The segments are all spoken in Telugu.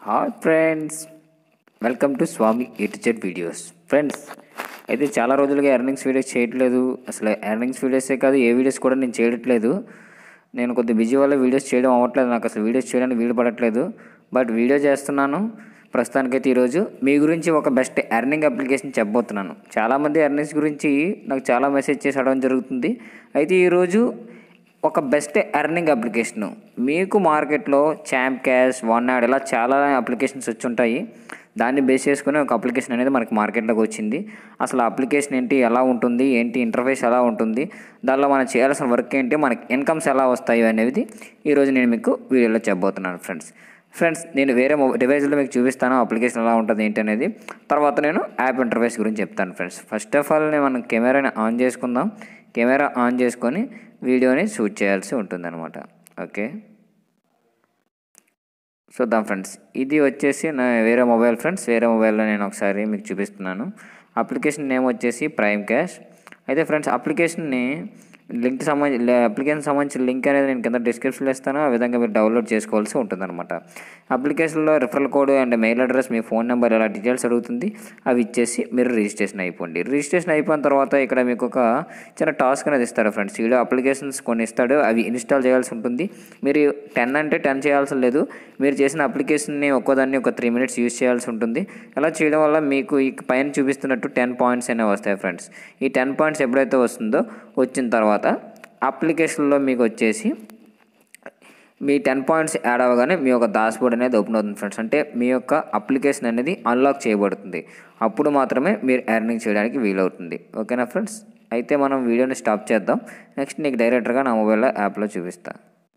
hi friends welcome to Swami eight videos friends అయితే చాలా రోజులుగా ఎర్నింగ్స్ వీడియోస్ చేయట్లేదు అసలు ఎర్నింగ్స్ వీడియోసే కాదు ఏ వీడియోస్ కూడా నేను చేయట్లేదు నేను కొద్ది బిజీ వల్ల వీడియోస్ చేయడం అవ్వట్లేదు నాకు అసలు వీడియోస్ చేయడానికి వీలు పడట్లేదు బట్ వీడియో చేస్తున్నాను ప్రస్తుతానికైతే ఈరోజు మీ గురించి ఒక బెస్ట్ ఎర్నింగ్ అప్లికేషన్ చెప్పబోతున్నాను చాలామంది ఎర్నింగ్స్ గురించి నాకు చాలా మెసేజ్ చేసి అడగడం జరుగుతుంది అయితే ఈరోజు ఒక బెస్ట్ ఎర్నింగ్ అప్లికేషను మీకు మార్కెట్లో ఛాంప్ క్యాష్ వన్ యాడ్ ఇలా చాలా అప్లికేషన్స్ వచ్చి ఉంటాయి దాన్ని బేస్ చేసుకుని ఒక అప్లికేషన్ అనేది మనకి మార్కెట్లోకి వచ్చింది అసలు అప్లికేషన్ ఏంటి ఎలా ఉంటుంది ఏంటి ఇంటర్ఫేస్ ఎలా ఉంటుంది దానిలో మనం చేయాల్సిన వర్క్ ఏంటి మనకి ఇన్కమ్స్ ఎలా వస్తాయి అనేది ఈరోజు నేను మీకు వీడియోలో చెప్పబోతున్నాను ఫ్రెండ్స్ ఫ్రెండ్స్ నేను వేరే మొబైల్ డివైస్లో మీకు చూపిస్తాను అప్లికేషన్ ఎలా ఉంటుంది ఏంటి అనేది తర్వాత నేను యాప్ ఇంటర్ఫేస్ గురించి చెప్తాను ఫ్రెండ్స్ ఫస్ట్ ఆఫ్ ఆల్ నేను మనం కెమెరాని ఆన్ చేసుకుందాం కెమెరా ఆన్ చేసుకొని వీడియోని షూట్ చేయాల్సి ఉంటుందన్నమాట ఓకే చూద్దాం ఫ్రెండ్స్ ఇది వచ్చేసి నా వేరే మొబైల్ ఫ్రెండ్స్ వేరే మొబైల్లో నేను ఒకసారి మీకు చూపిస్తున్నాను అప్లికేషన్ నేమ్ వచ్చేసి ప్రైమ్ క్యాష్ అయితే ఫ్రెండ్స్ అప్లికేషన్ని లింక్ సంబంధించి అప్లికేషన్ సంబంధించిన లింక్ అనేది నేను కింద డిస్క్రిప్షన్లో ఇస్తాను ఆ విధంగా మీరు డౌన్లోడ్ చేసుకోవాల్సి ఉంటుందన్నమాట అప్లికేషన్లో referral code and mail address మీ ఫోన్ నెంబర్ ఇలా డీటెయిల్స్ అడుగుతుంది అవి ఇచ్చేసి మీరు రిజిస్ట్రేషన్ అయిపోండి రిజిస్ట్రేషన్ అయిపోయిన తర్వాత ఇక్కడ మీకు ఒక చిన్న టాస్క్ అనేది ఇస్తారు ఫ్రెండ్స్ వీడియో అప్లికేషన్స్ కొన్ని ఇస్తాడు అవి ఇన్స్టాల్ చేయాల్సి ఉంటుంది మీరు టెన్ అంటే టెన్ చేయాల్సి లేదు మీరు చేసిన అప్లికేషన్ని ఒక్కోదాన్ని ఒక త్రీ మినిట్స్ యూస్ చేయాల్సి ఉంటుంది అలా చేయడం వల్ల మీకు ఈ పైన చూపిస్తున్నట్టు టెన్ పాయింట్స్ అనేవి వస్తాయి ఫ్రెండ్స్ ఈ టెన్ పాయింట్స్ ఎప్పుడైతే వస్తుందో వచ్చిన తర్వాత అప్లికేషన్లో మీకు వచ్చేసి మీ టెన్ పాయింట్స్ యాడ్ అవ్వగానే మీ యొక్క డాష్బోర్డ్ అనేది ఓపెన్ అవుతుంది ఫ్రెండ్స్ అంటే మీ యొక్క అప్లికేషన్ అనేది అన్లాక్ చేయబడుతుంది అప్పుడు మాత్రమే మీరు ఎర్నింగ్ చేయడానికి వీలవుతుంది ఓకేనా ఫ్రెండ్స్ అయితే మనం వీడియోని స్టాప్ చేద్దాం నెక్స్ట్ నీకు డైరెక్ట్గా నా మొబైల్లో యాప్లో చూపిస్తా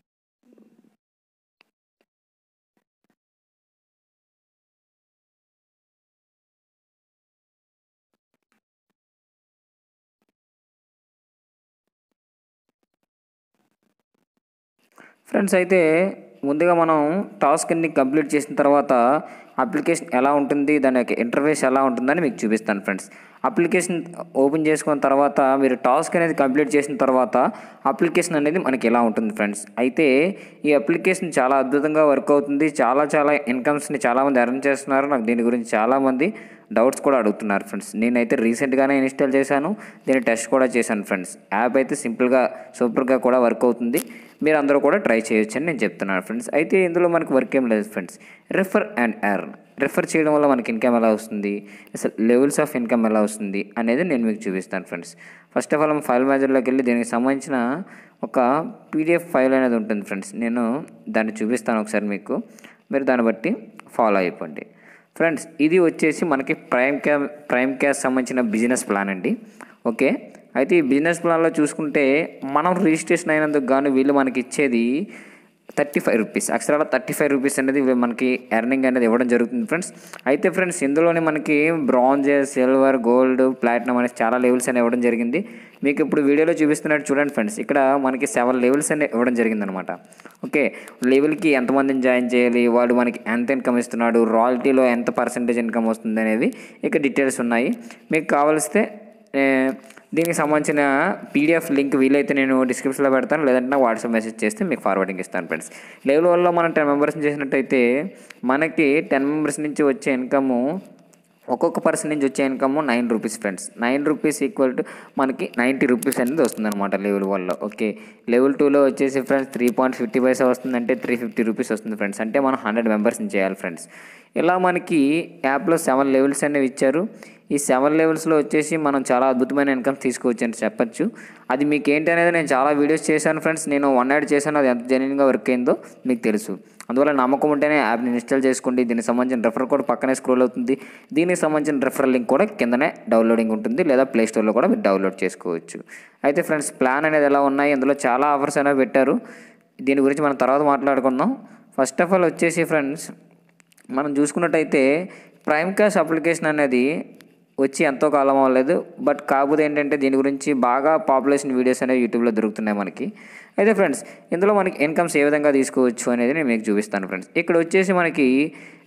ఫ్రెండ్స్ అయితే ముందుగా మనం టాస్క్ అన్ని కంప్లీట్ చేసిన తర్వాత అప్లికేషన్ ఎలా ఉంటుంది దాని యొక్క ఇంటర్ఫేస్ ఎలా ఉంటుందని మీకు చూపిస్తాను ఫ్రెండ్స్ అప్లికేషన్ ఓపెన్ చేసుకున్న తర్వాత మీరు టాస్క్ అనేది కంప్లీట్ చేసిన తర్వాత అప్లికేషన్ అనేది మనకి ఎలా ఉంటుంది ఫ్రెండ్స్ అయితే ఈ అప్లికేషన్ చాలా అద్భుతంగా వర్క్ అవుతుంది చాలా చాలా ఇన్కమ్స్ని చాలామంది ఎర్న్ చేస్తున్నారు నాకు దీని గురించి చాలామంది డౌట్స్ కూడా అడుగుతున్నారు ఫ్రెండ్స్ నేనైతే రీసెంట్గానే ఇన్స్టాల్ చేశాను దీన్ని టెస్ట్ కూడా చేశాను ఫ్రెండ్స్ యాప్ అయితే సింపుల్గా సూపర్గా కూడా వర్క్ అవుతుంది మీరు అందరూ కూడా ట్రై చేయొచ్చు అని నేను చెప్తున్నాను ఫ్రెండ్స్ అయితే ఇందులో మనకు వర్క్ ఏం లేదు friends refer and earn refer చేయడం వల్ల మనకి ఇన్కమ్ ఎలా వస్తుంది అసలు లెవెల్స్ ఆఫ్ ఇన్కమ్ ఎలా వస్తుంది అనేది నేను మీకు చూపిస్తాను friends first of all file మేనేజర్లోకి వెళ్ళి దీనికి సంబంధించిన ఒక పీడిఎఫ్ ఫైల్ అనేది ఉంటుంది ఫ్రెండ్స్ నేను దాన్ని చూపిస్తాను ఒకసారి మీకు మీరు దాన్ని బట్టి ఫాలో అయిపోండి ఫ్రెండ్స్ ఇది వచ్చేసి మనకి ప్రైమ్ క్యా ప్రైమ్ క్యాష్ సంబంధించిన బిజినెస్ ప్లాన్ అండి ఓకే అయితే ఈ బిజినెస్ ప్లాన్లో చూసుకుంటే మనం రిజిస్ట్రేషన్ అయినందుకు గాను వీళ్ళు మనకి ఇచ్చేది థర్టీ ఫైవ్ రూపీస్ అక్షరాల థర్టీ ఫైవ్ రూపీస్ అనేది మనకి ఎర్నింగ్ అనేది ఇవ్వడం జరుగుతుంది ఫ్రెండ్స్ అయితే ఫ్రెండ్స్ ఇందులోనే మనకి బ్రాంజ్ సిల్వర్ గోల్డ్ ప్లాటినం అనేది చాలా లెవెల్స్ అనేవి ఇవ్వడం జరిగింది మీకు ఇప్పుడు వీడియోలో చూపిస్తున్నట్టు చూడండి ఫ్రెండ్స్ ఇక్కడ మనకి సెవెన్ లెవెల్స్ అనేవి ఇవ్వడం జరిగింది అనమాట ఓకే లెవెల్కి ఎంతమందిని జాయిన్ చేయాలి వాడు మనకి ఎంత ఇన్కమ్ ఇస్తున్నాడు రాయల్టీలో ఎంత పర్సంటేజ్ ఇన్కమ్ వస్తుంది అనేవి ఇక్కడ డీటెయిల్స్ ఉన్నాయి మీకు కావలిస్తే దీనికి సంబంధించిన పీడిఎఫ్ లింక్ వీలైతే నేను డిస్క్రిప్షన్లో పెడతాను లేదంటే నాకు వాట్సాప్ మెసేజ్ చేస్తే మీకు ఫార్వర్డింగ్ ఇస్తాను ఫ్రెండ్స్ లెవెల్ వల్ల మనం టెన్ మెంబర్స్ చేసినట్టయితే మనకి టెన్ మెంబర్స్ నుంచి వచ్చే ఇన్కము ఒక్కొక్క పర్సన్ నుంచి వచ్చే income nine rupees friends nine rupees equal to మనకి నైంటీ రూపీస్ అనేది వస్తుంది అనమాట లెవెల్ వల్ల ఓకే లెవెల్ టూలో వచ్చేసి friends three point fifty paisa వస్తుందంటే త్రీ ఫిఫ్టీ రూపీస్ వస్తుంది ఫ్రెండ్స్ అంటే మనం హండ్రెడ్ మెంబర్స్ని చేయాలి ఫ్రెండ్స్ ఇలా మనకి యాప్లో సెవెన్ లెవెల్స్ అనేవి ఇచ్చారు ఈ సెవెన్ లెవెల్స్లో వచ్చేసి మనం చాలా అద్భుతమైన ఇన్కమ్ తీసుకోవచ్చు అని చెప్పచ్చు అది మీకు ఏంటి అనేది నేను చాలా వీడియోస్ చేశాను ఫ్రెండ్స్ నేను వన్ యాడ్ చేశాను అది ఎంత జెన్యున్గా వర్క్ అయిందో మీకు తెలుసు అందువల్ల నమ్మకం ఉంటేనే యాప్ని ఇన్స్టాల్ చేసుకోండి దీనికి సంబంధించిన రెఫర్ కోడ్ పక్కనే స్క్రోల్ అవుతుంది దీనికి సంబంధించిన రెఫరల్ లింక్ కూడా కిందనే డౌన్లోడింగ్ ఉంటుంది లేదా ప్లే స్టోర్లో కూడా మీరు డౌన్లోడ్ చేసుకోవచ్చు అయితే ఫ్రెండ్స్ ప్లాన్ అనేది ఎలా ఉన్నాయి ఇందులో చాలా ఆఫర్స్ అనేవి పెట్టారు దీని గురించి మనం తర్వాత మాట్లాడుకుందాం ఫస్ట్ ఆఫ్ ఆల్ వచ్చేసి ఫ్రెండ్స్ మనం చూసుకున్నట్టయితే ప్రైమ్ క్యాష్ అప్లికేషన్ అనేది వచ్చి ఎంతో కాలం అవ్వలేదు బట్ కాకపోతే ఏంటంటే దీని గురించి బాగా పాపులేషన్ వీడియోస్ అనేవి యూట్యూబ్లో దొరుకుతున్నాయి మనకి అయితే ఫ్రెండ్స్ ఇందులో మనకి ఇన్కమ్స్ ఏ విధంగా తీసుకోవచ్చు అనేది నేను మీకు చూపిస్తాను ఫ్రెండ్స్ ఇక్కడ వచ్చేసి మనకి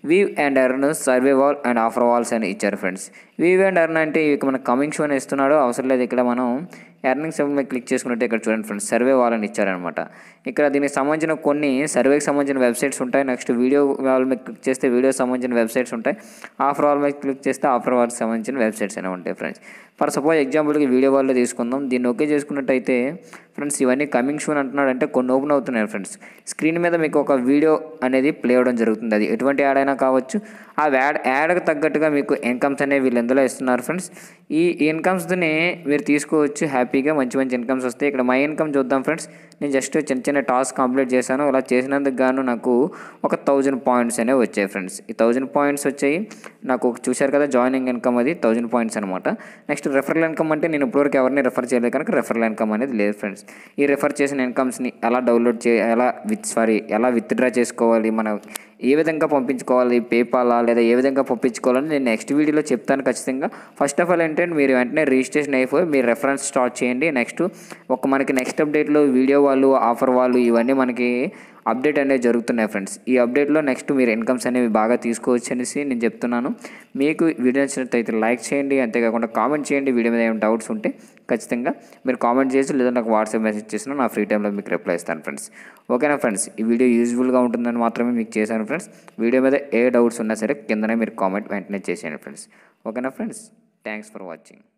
view and earn survey wall and offer walls అని ఇచ్చారు ఫ్రెండ్స్ వీవ్ అండ్ ఎర్న్ అంటే ఇక మన కమింగ్ షో అని ఇస్తున్నాడు అవసరం లేదు ఇక్కడ మనం ఎర్నింగ్ సెవెన్ మీద క్లిక్ చేసుకున్నట్టు ఇక్కడ చూడండి ఫ్రెండ్స్ సర్వే వాల్ అని ఇచ్చారనమాట ఇక్కడ దీనికి సంబంధించిన కొన్ని సర్వేకి సంబంధించిన వెబ్సైట్స్ ఉంటాయి నెక్స్ట్ వీడియో వాల్ మీద క్లిక్ చేస్తే వీడియోకి సంబంధించిన వెబ్సైట్స్ ఉంటాయి ఆఫర్ వాల్ మీద క్లిక్ చేస్తే ఆఫర్ వాల్కి సంబంధించిన వెబ్సైట్స్ అనేవి ఉంటాయి ఫ్రెండ్స్ ఫర్ సపోజ్ ఎగ్జాంపుల్కి వీడియో వాళ్ళు తీసుకుందాం దీన్ని ఓకే చేసుకున్నట్టయితే ఫ్రెండ్స్ ఇవన్నీ కమింగ్ షూన్ అంటున్నాడు అంటే కొన్ని ఓపెన్ అవుతున్నాయి ఫ్రెండ్స్ స్క్రీన్ మీద మీకు ఒక వీడియో అనేది ప్లే అవ్వడం జరుగుతుంది అది ఎటువంటి యాడ్ అయినా కావచ్చు ఆ యాడ్ యాడ్కి తగ్గట్టుగా మీకు ఇన్కమ్స్ అనేవి వీళ్ళు ఎందులో ఇస్తున్నారు ఫ్రెండ్స్ ఈ ఇన్కమ్స్ని మీరు తీసుకోవచ్చు హ్యాపీగా మంచి మంచి ఇన్కమ్స్ వస్తాయి ఇక్కడ మై ఇన్కమ్ చూద్దాం ఫ్రెండ్స్ నేను జస్ట్ చిన్న చిన్న టాస్క్ కంప్లీట్ చేశాను అలా చేసినందుకు గాను నాకు ఒక థౌజండ్ పాయింట్స్ అనేవి వచ్చాయి ఫ్రెండ్స్ ఈ థౌజండ్ పాయింట్స్ వచ్చాయి నాకు చూశారు కదా జాయినింగ్ ఇన్కమ్ అది థౌజండ్ పాయింట్స్ అనమాట నెక్స్ట్ రెఫరల్ ఇన్కమ్ అంటే నేను ఇప్పటివరకు ఎవరిని రెఫర్ చేయలేదు కనుక రెఫరల్ ఇన్కమ్ అనేది లేదు ఫ్రెండ్స్ ఈ రెఫర్ చేసిన ఇన్కమ్స్ని ఎలా డౌన్లోడ్ చే ఎలా విత్ సారీ ఎలా విత్డ్రా చేసుకోవాలి మనం ఏ విధంగా పంపించుకోవాలి పేపాలా లేదా ఏ విధంగా పంపించుకోవాలని నేను నెక్స్ట్ వీడియోలో చెప్తాను ఖచ్చితంగా ఫస్ట్ ఆఫ్ ఆల్ ఏంటంటే మీరు వెంటనే రిజిస్ట్రేషన్ అయిపోయి మీరు రెఫరెన్స్ స్టార్ట్ చేయండి నెక్స్ట్ ఒక మనకి నెక్స్ట్ అప్డేట్లో వీడియో వాళ్ళు ఆఫర్ వాళ్ళు ఇవన్నీ మనకి అప్డేట్ అనేది జరుగుతున్నాయి ఫ్రెండ్స్ ఈ అప్డేట్లో నెక్స్ట్ మీరు ఇన్కమ్స్ అనేవి బాగా తీసుకోవచ్చు అనేసి నేను చెప్తున్నాను మీకు వీడియో నచ్చినట్లయితే లైక్ చేయండి అంతేకాకుండా కామెంట్ చేయండి వీడియో మీద ఏమైనా డౌట్స్ ఉంటే ఖచ్చితంగా మీరు కామెంట్ చేసి లేదా నాకు వాట్సాప్ మెసేజ్ చేసినా నా ఫ్రీ టైంలో మీకు రిప్లై ఇస్తాను ఫ్రెండ్స్ ఓకేనా ఫ్రెండ్స్ ఈ వీడియో యూజ్ఫుల్గా ఉంటుందని మాత్రమే మీకు చేశాను ఫ్రెండ్స్ వీడియో మీద ఏ డౌట్స్ ఉన్నా సరే కిందనే మీరు కామెంట్ వెంటనే చేసేయండి ఫ్రెండ్స్ ఓకేనా ఫ్రెండ్స్ థ్యాంక్స్ ఫర్ వాచింగ్